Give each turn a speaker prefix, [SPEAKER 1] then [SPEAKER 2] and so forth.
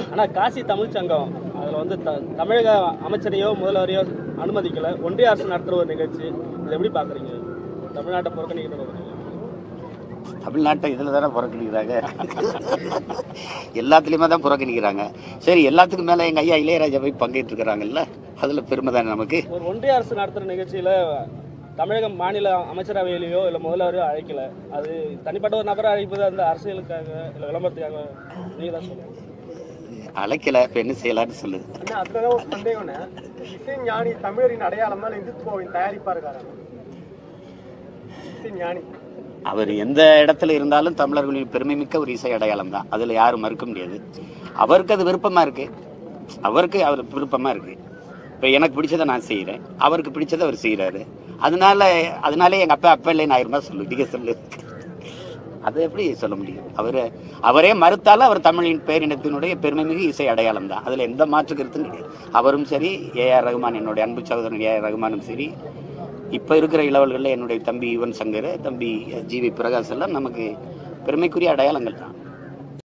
[SPEAKER 1] ஆனா காசி தமிழ் சங்கம் அதுல வந்து த- தமிழக அமைச்சரையோ முதல்வரையோ அனுமதிக்கல ஒன்றிய அரசு நடத்துற ஒரு நிகழ்ச்சி இதை எப்படி பாக்குறீங்க தமிழ்நாட்டை புறக்கணிக்கிற ஒரு நிகழ்ச்சி.
[SPEAKER 2] தமிழ்நாட்டை இதில் தானே புறக்கணிக்கிறாங்க எல்லாத்துலேயுமே தான் புறக்கணிக்கிறாங்க சரி எல்லாத்துக்கும் மேலே எங்கள் ஐயா இளையராஜா போய் பங்கேற்றுக்கிறாங்கல்ல அதில் பெருமை தானே நமக்கு
[SPEAKER 1] ஒரு ஒன்றிய அரசு நடத்துற நிகழ்ச்சியில தமிழக மாநில அமைச்சரவையிலையோ இல்ல முதல்வரையோ அழைக்கல அது தனிப்பட்ட ஒரு நபரை அழைப்பது அந்த அரசியலுக்காக இல்ல விளம்பரத்துக்காக நீங்க தான் சொல்லுங்க
[SPEAKER 2] அழைக்கல இப்போ என்ன செய்யலான்னு சொல்லுது
[SPEAKER 3] அண்ணா அதுலதான் ஒரு சந்தேகம்ண்ணே இசை ஞானி தமிழரின் அடையாளம் தான் இந்துத்துவாவின் தயாரிப்பா இருக்காரு இசை ஞானி
[SPEAKER 2] அவர் எந்த இடத்துல இருந்தாலும் தமிழர்களின் பெருமைமிக்க ஒரு இசை அடையாளம் தான் அதில் யாரும் மறுக்க முடியாது அவருக்கு அது விருப்பமாக இருக்கு அவருக்கு அவர் விருப்பமாக இருக்கு இப்போ எனக்கு பிடிச்சதை நான் செய்கிறேன் அவருக்கு பிடிச்சதை அவர் செய்கிறாரு அதனால அதனாலே எங்கள் அப்பா அப்பா இல்லைன்னு ஆயிரமா சொல்லு நீங்க சொல்லு அதை எப்படி சொல்ல முடியும் அவர் அவரே மறுத்தாலும் அவர் தமிழின் பேரினத்தினுடைய பெருமைமிகு இசை அடையாளம் தான் அதில் எந்த மாற்று கருத்தும் கிடையாது அவரும் சரி ஏஆர் ரகுமான் என்னுடைய அன்பு சகோதரன் ஏஆர் ரகுமானும் சரி இப்போ இருக்கிற இளவல்களில் என்னுடைய தம்பி யுவன் சங்கர் தம்பி ஜிவி பிரகாஷ் எல்லாம் நமக்கு பெருமைக்குரிய அடையாளங்கள் தான்